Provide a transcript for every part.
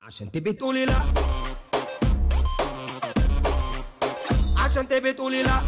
عشان تبقي تقولي لا عشان تبقي تقولي لا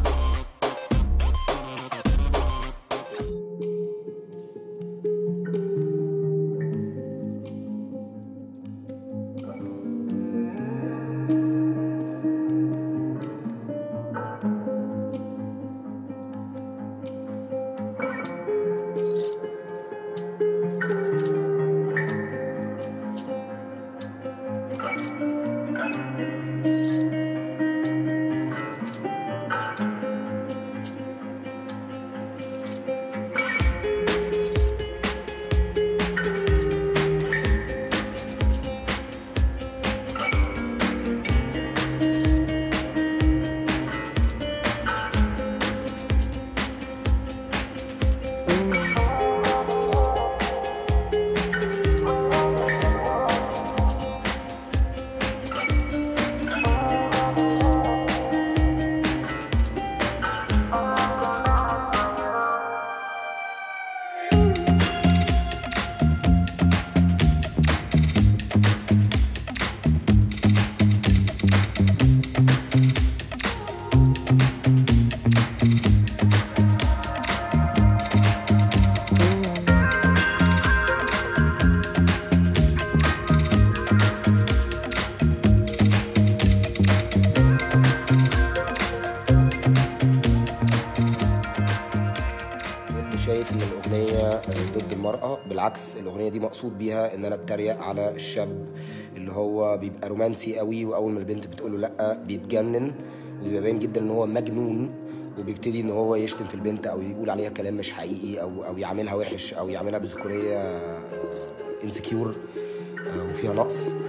اللي شايف ان الاغنيه ضد المراه بالعكس الاغنيه دي مقصود بيها ان انا اتريق على الشاب اللي هو بيبقى رومانسي قوي واول ما البنت بتقول له لا بيتجنن وبيبقى باين جدا ان هو مجنون وبيبتدي ان هو يشتم في البنت او يقول عليها كلام مش حقيقي او او يعاملها وحش او يعاملها بذكوريه انسكيور وفيها نقص